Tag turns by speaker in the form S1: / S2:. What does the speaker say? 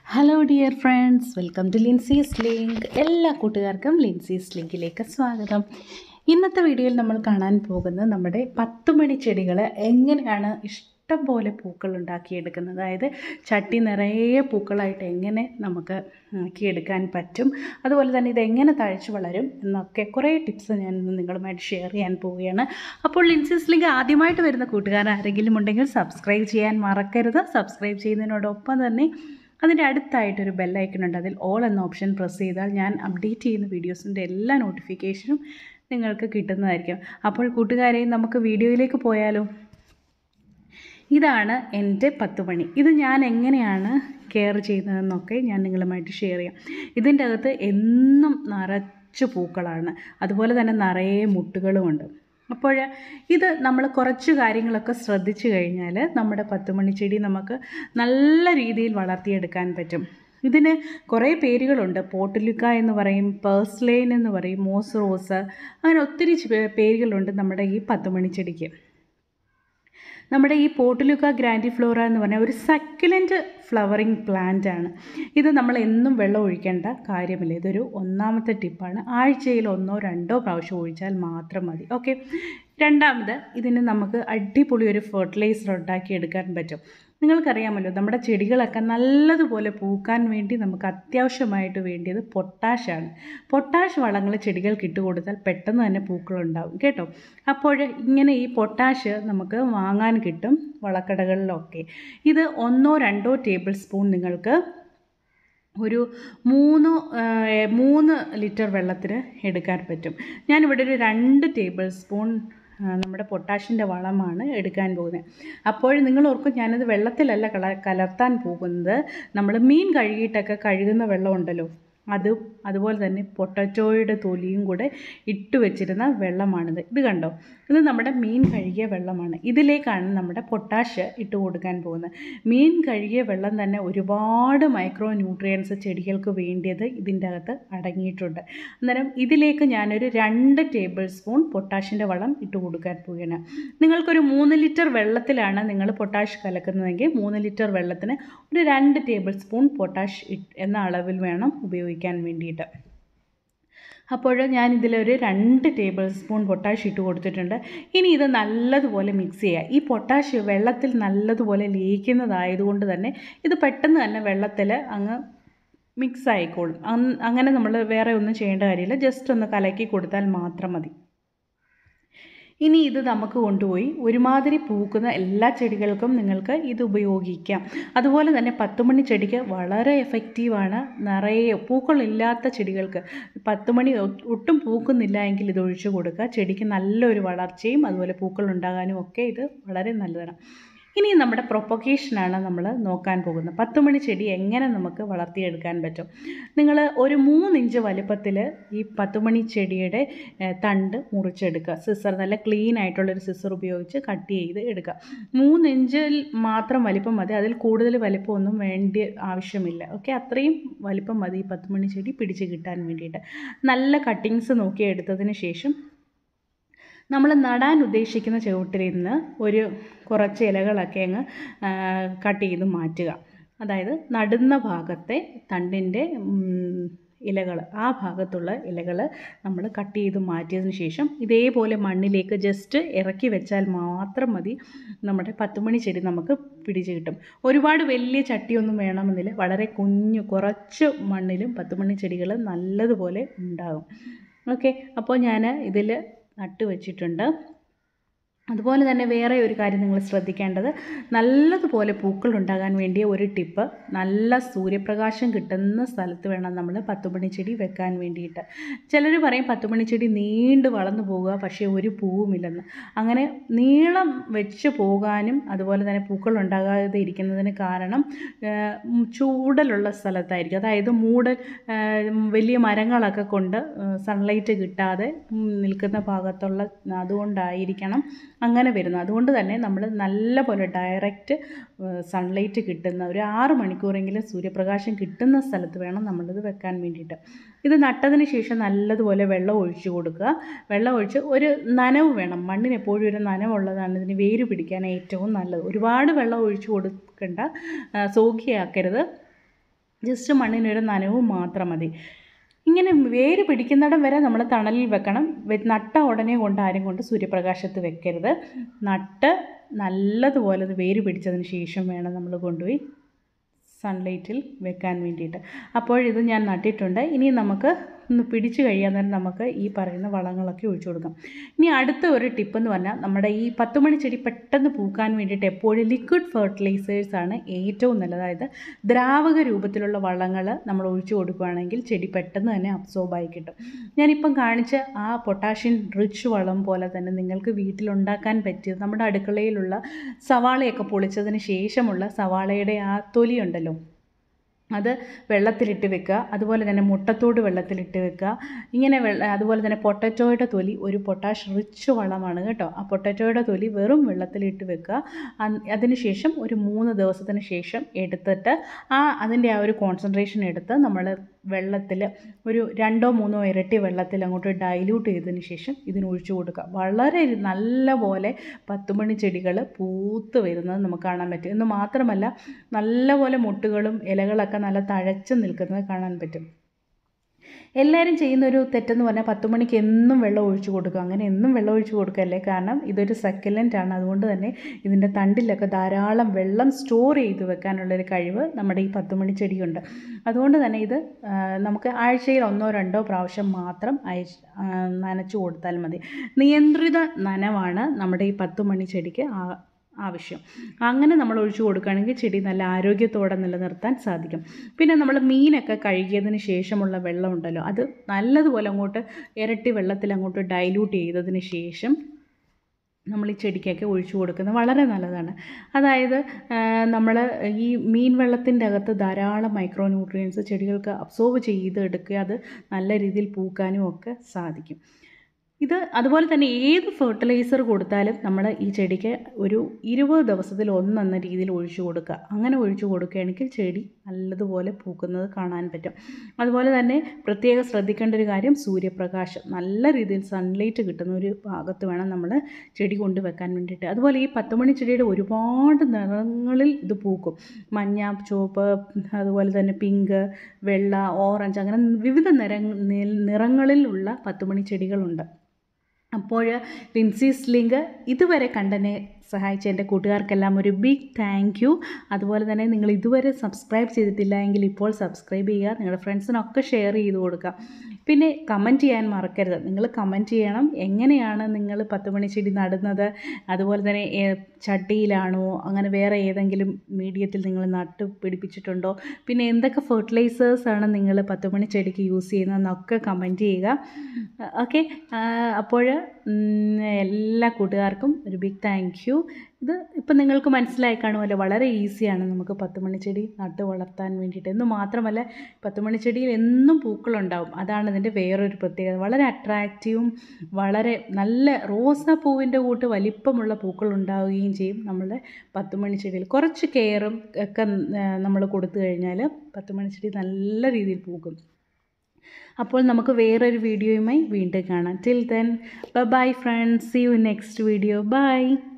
S1: hello dear friends welcome to Lincy's link എല്ലാ കൂട്ടുകാർക്കും ലിൻസീസ് ലിങ്കിലേക്ക് സ്വാഗതം ഇന്നത്തെ വീഡിയോയിൽ നമ്മൾ കാണാൻ പോകുന്നത് നമ്മുടെ പത്ത് മണി ചെടികൾ എങ്ങനെയാണ് ഇഷ്ടം പോലെ പൂക്കൾ ഉണ്ടാക്കിയെടുക്കുന്നത് അതായത് ചട്ടി നിറയെ പൂക്കളായിട്ട് എങ്ങനെ നമുക്ക് ആക്കിയെടുക്കാൻ പറ്റും അതുപോലെ തന്നെ ഇത് എങ്ങനെ തഴച്ചു വളരും എന്നൊക്കെ കുറേ ടിപ്സ് ഞാൻ ഇന്ന് നിങ്ങളുമായിട്ട് ഷെയർ ചെയ്യാൻ പോവുകയാണ് അപ്പോൾ ലിൻസീസ് ലിങ്ക് ആദ്യമായിട്ട് വരുന്ന കൂട്ടുകാർ ആരെങ്കിലും ഉണ്ടെങ്കിൽ സബ്സ്ക്രൈബ് ചെയ്യാൻ മറക്കരുത് സബ്സ്ക്രൈബ് ചെയ്യുന്നതിനോടൊപ്പം തന്നെ അതിൻ്റെ അടുത്തായിട്ടൊരു ബെല്ലൈക്കൺ ഉണ്ട് അതിൽ ഓൾ എന്ന ഓപ്ഷൻ പ്രസ് ചെയ്താൽ ഞാൻ അപ്ഡേറ്റ് ചെയ്യുന്ന വീഡിയോസിൻ്റെ എല്ലാ നോട്ടിഫിക്കേഷനും നിങ്ങൾക്ക് കിട്ടുന്നതായിരിക്കും അപ്പോൾ കൂട്ടുകാരെ നമുക്ക് വീഡിയോയിലേക്ക് പോയാലോ ഇതാണ് എൻ്റെ പത്ത് മണി ഇത് ഞാൻ എങ്ങനെയാണ് കെയർ ചെയ്യുന്നതെന്നൊക്കെ ഞാൻ നിങ്ങളുമായിട്ട് ഷെയർ ചെയ്യാം ഇതിൻ്റെ അകത്ത് എന്നും നിറച്ച് പൂക്കളാണ് അതുപോലെ തന്നെ നിറയെ മുട്ടുകളുമുണ്ട് അപ്പോൾ ഇത് നമ്മൾ കുറച്ച് കാര്യങ്ങളൊക്കെ ശ്രദ്ധിച്ചു കഴിഞ്ഞാൽ നമ്മുടെ പത്ത് മണി ചെടി നമുക്ക് നല്ല രീതിയിൽ വളർത്തിയെടുക്കാൻ പറ്റും ഇതിന് കുറേ പേരുകളുണ്ട് പോട്ടലുക്ക എന്ന് പറയും പേഴ്സ്ലൈൻ എന്ന് പറയും മോസ് റോസ് അങ്ങനെ ഒത്തിരി ചെ- പേരുകളുണ്ട് നമ്മുടെ ഈ പത്ത് മണി ചെടിക്ക് നമ്മുടെ ഈ പോട്ടിലുക്ക ഗ്രാൻഡിഫ്ലോറ എന്ന് പറഞ്ഞാൽ ഒരു സക്കുലൻറ്റ് ഫ്ലവറിങ് പ്ലാന്റ് ആണ് ഇത് നമ്മൾ എന്നും വെള്ളം ഒഴിക്കേണ്ട കാര്യമില്ല ഇതൊരു ഒന്നാമത്തെ ടിപ്പാണ് ആഴ്ചയിൽ ഒന്നോ രണ്ടോ പ്രാവശ്യം ഒഴിച്ചാൽ മാത്രം മതി ഓക്കെ രണ്ടാമത് ഇതിന് നമുക്ക് അടിപൊളി ഒരു ഫെർട്ടിലൈസർ ഉണ്ടാക്കി എടുക്കാൻ പറ്റും നിങ്ങൾക്കറിയാമല്ലോ നമ്മുടെ ചെടികളൊക്കെ നല്ലതുപോലെ പൂക്കാൻ വേണ്ടി നമുക്ക് അത്യാവശ്യമായിട്ട് വേണ്ടിയത് പൊട്ടാഷാണ് പൊട്ടാഷ് വളങ്ങൾ ചെടികൾക്ക് ഇട്ട് കൊടുത്താൽ പെട്ടെന്ന് തന്നെ പൂക്കളുണ്ടാവും കേട്ടോ അപ്പോൾ ഇങ്ങനെ ഈ പൊട്ടാഷ് നമുക്ക് വാങ്ങാൻ കിട്ടും വളക്കടകളിലൊക്കെ ഇത് ഒന്നോ രണ്ടോ ടേബിൾ സ്പൂൺ നിങ്ങൾക്ക് ഒരു മൂന്ന് ആ, മൂന്ന് ലിറ്റർ വെള്ളത്തിന് എടുക്കാൻ പറ്റും ഞാനിവിടെ ഒരു രണ്ട് ടേബിൾ സ്പൂൺ ആ, നമ്മുടെ പൊട്ടാഷിൻ്റെ വളമാണ് എടുക്കാൻ പോകുന്നത് അപ്പോൾ നിങ്ങൾ ഓർക്കും ഞാനത് വെള്ളത്തിലല്ല കള കലർത്താൻ പോകുന്നത് നമ്മൾ മീൻ കഴുകിയിട്ടൊക്കെ കഴുകുന്ന വെള്ളമുണ്ടല്ലോ അതും അതുപോലെ തന്നെ പൊട്ടറ്റോയുടെ തൊലിയും കൂടെ ഇട്ട് വെച്ചിരുന്ന വെള്ളമാണിത് ഇത് കണ്ടോ ഇത് നമ്മുടെ മീൻ കഴുകിയ വെള്ളമാണ് ഇതിലേക്കാണ് നമ്മുടെ പൊട്ടാഷ് ഇട്ട് കൊടുക്കാൻ പോകുന്നത് മീൻ കഴുകിയ വെള്ളം തന്നെ ഒരുപാട് മൈക്രോ ന്യൂട്രിയൻസ് ചെടികൾക്ക് വേണ്ടിയത് ഇതിൻ്റെ അകത്ത് അടങ്ങിയിട്ടുണ്ട് അന്നേരം ഇതിലേക്ക് ഞാനൊരു രണ്ട് ടേബിൾ സ്പൂൺ പൊട്ടാഷിൻ്റെ വളം ഇട്ട് കൊടുക്കാൻ പോവുകയാണ് നിങ്ങൾക്കൊരു മൂന്ന് ലിറ്റർ വെള്ളത്തിലാണ് നിങ്ങൾ പൊട്ടാഷ് കലക്കുന്നതെങ്കിൽ മൂന്ന് ലിറ്റർ വെള്ളത്തിന് ഒരു രണ്ട് ടേബിൾ സ്പൂൺ പൊട്ടാഷ് ഇട്ട് എന്ന അളവിൽ വേണം ഉപയോഗിക്കാൻ വേണ്ടിയിട്ട് അപ്പോൾ ഞാൻ ഇതിലൊരു രണ്ട് ടേബിൾ സ്പൂൺ പൊട്ടാഷ് ഇട്ട് കൊടുത്തിട്ടുണ്ട് ഇനി ഇത് നല്ലതുപോലെ മിക്സ് ചെയ്യുക ഈ പൊട്ടാഷ് വെള്ളത്തിൽ നല്ലതുപോലെ ലയിക്കുന്നതായതുകൊണ്ട് തന്നെ ഇത് പെട്ടെന്ന് തന്നെ വെള്ളത്തിൽ അങ്ങ് മിക്സ് ആയിക്കോളും അങ് അങ്ങനെ നമ്മൾ വേറെ ഒന്നും ചെയ്യേണ്ട കാര്യമില്ല ജസ്റ്റ് ഒന്ന് കലക്കി കൊടുത്താൽ മാത്രം മതി ഇനി ഇത് നമുക്ക് കൊണ്ടുപോയി ഒരുമാതിരി പൂക്കുന്ന എല്ലാ ചെടികൾക്കും നിങ്ങൾക്ക് ഇത് ഉപയോഗിക്കാം അതുപോലെ തന്നെ പത്തുമണി ചെടിക്ക് വളരെ എഫക്റ്റീവാണ് നിറയെ പൂക്കളില്ലാത്ത ചെടികൾക്ക് പത്തുമണി ഒ- ഒട്ടും പൂക്കുന്നില്ല എങ്കിൽ ഇത് ഒഴിച്ചു കൊടുക്കുക ചെടിക്ക് നല്ലൊരു വളർച്ചയും അതുപോലെ പൂക്കൾ ഉണ്ടാകാനും ഒക്കെ ഇത് വളരെ നല്ലതാണ് ഇനി നമ്മുടെ പ്രൊപ്പഗേഷനാണ് നമ്മൾ നോക്കാൻ പോകുന്നത് പത്തുമണി ചെടി എങ്ങനെ നമുക്ക് വളർത്തിയെടുക്കാൻ പറ്റും നിങ്ങൾ ഒരു മൂന്നിഞ്ച് വലിപ്പത്തിൽ ഈ പത്തുമണി ചെടിയുടെ ഏഹ്, തണ്ട് മുറിച്ചെടുക്കുക സിസർ നല്ല ക്ലീൻ ആയിട്ടുള്ളൊരു സിസർ ഉപയോഗിച്ച് കട്ട് ചെയ്ത് എടുക്കുക മൂന്നിഞ്ചിൽ മാത്രം വലിപ്പം മതി അതിൽ കൂടുതൽ വലിപ്പമൊന്നും വേണ്ടി ആവശ്യമില്ല ഓക്കെ അത്രയും വലിപ്പം മതി ഈ പത്തുമണി ചെടി പിടിച്ച് കിട്ടാൻ വേണ്ടിയിട്ട് നല്ല കട്ടിങ്സ് നോക്കി എടുത്തതിന് ശേഷം നമ്മൾ നടാൻ ഉദ്ദേശിക്കുന്ന ചുവട്ടിൽ നിന്ന് ഒരു കുറച്ച് ഇലകളൊക്കെ അങ്ങ് കട്ട് ചെയ്ത് മാറ്റുക അതായത് നടുന്ന ഭാഗത്തെ തണ്ടിൻ്റെ ഇലകൾ ആ ഭാഗത്തുള്ള ഇലകൾ നമ്മൾ കട്ട് ചെയ്ത് മാറ്റിയതിന് ശേഷം ഇതേപോലെ മണ്ണിലേക്ക് ജസ്റ്റ് ഇറക്കി വെച്ചാൽ മാത്രം മതി നമ്മുടെ പത്തുമണി ചെടി നമുക്ക് പിടിച്ച് കിട്ടും ഒരുപാട് വലിയ ചട്ടിയൊന്നും വേണമെന്നില്ല വളരെ കുഞ്ഞു കുറച്ച് മണ്ണിലും പത്തുമണി ചെടികൾ നല്ലതുപോലെ ഉണ്ടാകും ഓക്കെ അപ്പോൾ ഞാൻ ഇതിൽ നട്ട് വെച്ചിട്ടുണ്ട് അതുപോലെ തന്നെ വേറെ ഒരു കാര്യം നിങ്ങൾ ശ്രദ്ധിക്കേണ്ടത് നല്ലതുപോലെ പൂക്കൾ ഉണ്ടാകാൻ വേണ്ടിയ ഒരു ടിപ്പ് നല്ല സൂര്യപ്രകാശം കിട്ടുന്ന സ്ഥലത്ത് വേണം നമ്മൾ പത്തുമണി ചെടി വെക്കാൻ വേണ്ടിയിട്ട് ചിലർ പറയും പത്തുമണി ചെടി നീണ്ട് വളർന്നു പോകുക പക്ഷേ ഒരു പൂവുമില്ലെന്ന് അങ്ങനെ നീളം വെച്ച് പോകാനും അതുപോലെ തന്നെ പൂക്കൾ ഉണ്ടാകാതെ ഇരിക്കുന്നതിന് കാരണം ആ, ഉം, ചൂടലുള്ള സ്ഥലത്തായിരിക്കും അതായത് മൂടൽ ആ, വലിയ മരങ്ങളൊക്കെ കൊണ്ട് സൺലൈറ്റ് കിട്ടാതെ ഉം, നിൽക്കുന്ന ഭാഗത്തുള്ള അതുകൊണ്ടായിരിക്കണം അങ്ങനെ വരുന്നത് അതുകൊണ്ട് തന്നെ നമ്മൾ നല്ലപോലെ ഡയറക്റ്റ് സൺലൈറ്റ് കിട്ടുന്ന ഒരു ആറ് മണിക്കൂറെങ്കിലും സൂര്യപ്രകാശം കിട്ടുന്ന സ്ഥലത്ത് വേണം നമ്മളിത് വെക്കാൻ വേണ്ടിയിട്ട് ഇത് നട്ടതിന് ശേഷം നല്ലതുപോലെ വെള്ളം ഒഴിച്ചു കൊടുക്കുക വെള്ളം ഒഴിച്ച് ഒരു നനവ് വേണം മണ്ണിന് എപ്പോഴും ഒരു നനവുള്ളതാണ് ഇതിന് വേര് പിടിക്കാൻ ഏറ്റവും നല്ലത് ഒരുപാട് വെള്ളം ഒഴിച്ചു കൊടുക്കണ്ട ആ, സോക്കിയാക്കരുത് ജസ്റ്റ് മണ്ണിനൊരു നനവും മാത്രം മതി ഇങ്ങനെ വേര് പിടിക്കുന്നിടം വരെ നമ്മൾ തണലിൽ വെക്കണം വെ- നട്ട ഉടനെ കൊണ്ട് ആരും കൊണ്ട് സൂര്യപ്രകാശത്ത് വെക്കരുത് നട്ട് നല്ലതുപോലെ അത് വേര് പിടിച്ചതിന് ശേഷം വേണം നമ്മൾ കൊണ്ടുപോയി സൺലൈറ്റിൽ വെക്കാൻ വേണ്ടിയിട്ട് അപ്പോഴിത് ഞാൻ നട്ടിട്ടുണ്ട് ഇനി നമുക്ക് ഒന്ന് പിടിച്ച് കഴിയാൻ നേരം നമുക്ക് ഈ പറയുന്ന വളങ്ങളൊക്കെ ഒഴിച്ചു കൊടുക്കാം ഇനി അടുത്ത ഒരു ടിപ്പ് എന്ന് പറഞ്ഞാൽ നമ്മുടെ ഈ പത്തുമണി ചെടി പെട്ടെന്ന് പൂക്കാൻ വേണ്ടിയിട്ട് എപ്പോഴും ലിക്വിഡ് ഫെർട്ടിലൈസേഴ്സ് ആണ് ഏറ്റവും നല്ലത് അതായത് ദ്രാവക രൂപത്തിലുള്ള വളങ്ങൾ നമ്മൾ ഒഴിച്ചു കൊടുക്കുകയാണെങ്കിൽ ചെടി പെട്ടെന്ന് തന്നെ അബ്സോർബ് ആയി കിട്ടും ഞാനിപ്പം കാണിച്ച ആ പൊട്ടാഷ്യം റിച്ച് വളം പോലെ തന്നെ നിങ്ങൾക്ക് വീട്ടിലുണ്ടാക്കാൻ പറ്റിയത് നമ്മുടെ അടുക്കളയിലുള്ള സവാളയൊക്കെ പൊളിച്ചതിന് ശേഷമുള്ള സവാളയുടെ ആ തൊലി ഉണ്ടല്ലോ അത് വെള്ളത്തിലിട്ട് വെക്കുക അതുപോലെ തന്നെ മുട്ടത്തോട് വെള്ളത്തിലിട്ട് വെക്കുക ഇങ്ങനെ വെള്ള അതുപോലെ തന്നെ പൊട്ടറ്റോയുടെ തൊലി ഒരു പൊട്ടാഷ് റിച്ച് വളമാണ് കേട്ടോ ആ പൊട്ടറ്റോയുടെ തൊലി വെറും വെള്ളത്തിലിട്ട് വെക്കുക അൻ- അതിനുശേഷം ഒരു മൂന്ന് ദിവസത്തിന് ശേഷം എടുത്തിട്ട് ആ അതിൻ്റെ ആ ഒരു കോൺസെൻട്രേഷൻ എടുത്ത് നമ്മൾ വെള്ളത്തിൽ ഒരു രണ്ടോ മൂന്നോ ഇരട്ടി വെള്ളത്തിൽ അങ്ങോട്ട് ഡൈല്യൂട്ട് ചെയ്തതിന് ശേഷം ഇതിന് ഒഴിച്ചു കൊടുക്കുക വളരെ നല്ല പോലെ പത്തുമണി ചെടികൾ പൂത്ത് വരുന്നത് നമുക്ക് കാണാൻ പറ്റും എന്ന് മാത്രമല്ല നല്ലപോലെ മുട്ടുകളും ഇലകളൊക്കെ നല്ല തഴച്ച് നിൽക്കുന്നത് കാണാൻ പറ്റും എല്ലാവരും ചെയ്യുന്ന ഒരു തെറ്റെന്ന് പറഞ്ഞാൽ പത്ത് മണിക്ക് എന്നും വെള്ളം ഒഴിച്ചു കൊടുക്കുക അങ്ങനെ എന്നും വെള്ളം ഒഴിച്ചു കൊടുക്കല്ലേ കാരണം ഇതൊരു സക്കലൻ്റ് ആണ് അതുകൊണ്ട് തന്നെ ഇതിൻ്റെ തണ്ടിലൊക്കെ ധാരാളം വെള്ളം സ്റ്റോർ ചെയ്ത് വെക്കാനുള്ളൊരു കഴിവ് നമ്മുടെ ഈ പത്ത് മണി ചെടിയുണ്ട് അതുകൊണ്ട് തന്നെ ഇത് ആ, നമുക്ക് ആഴ്ചയിൽ ഒന്നോ രണ്ടോ പ്രാവശ്യം മാത്രം അയച്ച് ആ, നനച്ചു കൊടുത്താൽ മതി നിയന്ത്രിത നനവാണ് നമ്മുടെ ഈ പത്ത് മണി ചെടിക്ക് ആ- ആവശ്യം അങ്ങനെ നമ്മൾ ഒഴിച്ചു കൊടുക്കുകയാണെങ്കിൽ ചെടി നല്ല ആരോഗ്യത്തോടെ നിലനിർത്താൻ സാധിക്കും പിന്നെ നമ്മൾ മീനൊക്കെ കഴുകിയതിന് ശേഷമുള്ള വെള്ളം ഉണ്ടല്ലോ അത് നല്ലതുപോലെ അങ്ങോട്ട് ഇരട്ടി വെള്ളത്തിൽ അങ്ങോട്ട് ഡൈല്യൂട്ട് ചെയ്തതിന് ശേഷം നമ്മൾ ഈ ചെടിക്കൊക്കെ ഒഴിച്ചു കൊടുക്കുന്നത് വളരെ നല്ലതാണ് അതായത് നമ്മൾ ഈ മീൻ വെള്ളത്തിൻ്റെ അകത്ത് ധാരാളം മൈക്രോ ന്യൂട്രിയൻസ് ചെടികൾക്ക് അബ്സോർവ് ചെയ്തെടുക്കുക അത് നല്ല രീതിയിൽ പൂക്കാനും ഒക്കെ സാധിക്കും ഇത് അതുപോലെ തന്നെ ഏത് ഫെർട്ടിലൈസർ കൊടുത്താലും നമ്മൾ ഈ ചെടിക്ക് ഒരു ഇരുപത് ദിവസത്തിൽ ഒന്നെന്ന രീതിയിൽ ഒഴിച്ചു കൊടുക്കുക അങ്ങനെ ഒഴിച്ചു കൊടുക്കുകയാണെങ്കിൽ ചെടി നല്ലതുപോലെ പൂക്കുന്നത് കാണാൻ പറ്റും അതുപോലെ തന്നെ പ്രത്യേകം ശ്രദ്ധിക്കേണ്ട ഒരു കാര്യം സൂര്യപ്രകാശം നല്ല രീതിയിൽ സൺലൈറ്റ് കിട്ടുന്ന ഒരു ഭാഗത്ത് വേണം നമ്മൾ ചെടി കൊണ്ടുവെക്കാൻ വേണ്ടിയിട്ട് അതുപോലെ ഈ പത്തുമണി ചെടിയുടെ ഒരുപാട് നിറങ്ങളിൽ ഇത് പൂക്കും മഞ്ഞ ചുവപ്പ് അതുപോലെ തന്നെ പിങ്ക് വെള്ള ഓറഞ്ച് അങ്ങനെ വിവിധ നിറ നിറങ്ങളിലുള്ള പത്തുമണി ചെടികളുണ്ട് അപ്പോൾ വിൻസീസ് ലിങ്ക് ഇതുവരെ കണ്ടനെ സഹായിച്ച എൻ്റെ കൂട്ടുകാർക്കെല്ലാം ഒരു ബിഗ് താങ്ക് യു അതുപോലെ തന്നെ നിങ്ങൾ ഇതുവരെ സബ്സ്ക്രൈബ് ചെയ്തിട്ടില്ല എങ്കിൽ ഇപ്പോൾ സബ്സ്ക്രൈബ് ചെയ്യുക നിങ്ങളുടെ ഫ്രണ്ട്സിനൊക്കെ ഷെയർ ചെയ്ത് കൊടുക്കുക പിന്നെ കമൻറ്റ് ചെയ്യാൻ മറക്കരുത് നിങ്ങൾ കമൻറ്റ് ചെയ്യണം എങ്ങനെയാണ് നിങ്ങൾ പത്ത് മണി ചെടി നടുന്നത് അതുപോലെ തന്നെ ഏ- ചട്ടിയിലാണോ അങ്ങനെ വേറെ ഏതെങ്കിലും മീഡിയത്തിൽ നിങ്ങൾ നട്ട് പിടിപ്പിച്ചിട്ടുണ്ടോ പിന്നെ എന്തൊക്കെ ഫെർട്ടിലൈസേഴ്സാണ് നിങ്ങൾ പത്ത് മണി ചെടിക്ക് യൂസ് ചെയ്യുന്നതെന്നൊക്കെ കമൻറ്റ് ചെയ്യുക ഓക്കെ അപ്പോൾ എല്ലാ കൂട്ടുകാർക്കും ഒരു ബിഗ് താങ്ക് യു ഇത് ഇപ്പം നിങ്ങൾക്ക് മനസ്സിലായി കാണുമല്ലോ വളരെ ഈസിയാണ് നമുക്ക് പത്ത് മണിച്ചെടി നട്ട് വളർത്താൻ വേണ്ടിയിട്ട് എന്ന് മാത്രമല്ല പത്ത് മണിച്ചെടിയിൽ എന്നും പൂക്കളുണ്ടാവും അതാണ് ഇതിൻ്റെ വേറൊരു പ്രത്യേകത വളരെ അട്രാക്റ്റീവും വളരെ നല്ല റോസാപ്പൂവിൻ്റെ കൂട്ട് വലിപ്പമുള്ള പൂക്കൾ ഉണ്ടാവുകയും ചെയ്യും നമ്മളുടെ പത്ത് മണിച്ചെടിയിൽ കുറച്ച് കെയറും ഒക്കെ നമ്മൾ കൊടുത്തു കഴിഞ്ഞാൽ പത്ത് മണിച്ചെടി നല്ല രീതിയിൽ പൂക്കും അപ്പോൾ നമുക്ക് വേറൊരു വീഡിയോയുമായി വീണ്ടും കാണാം till then bye friends see you next video by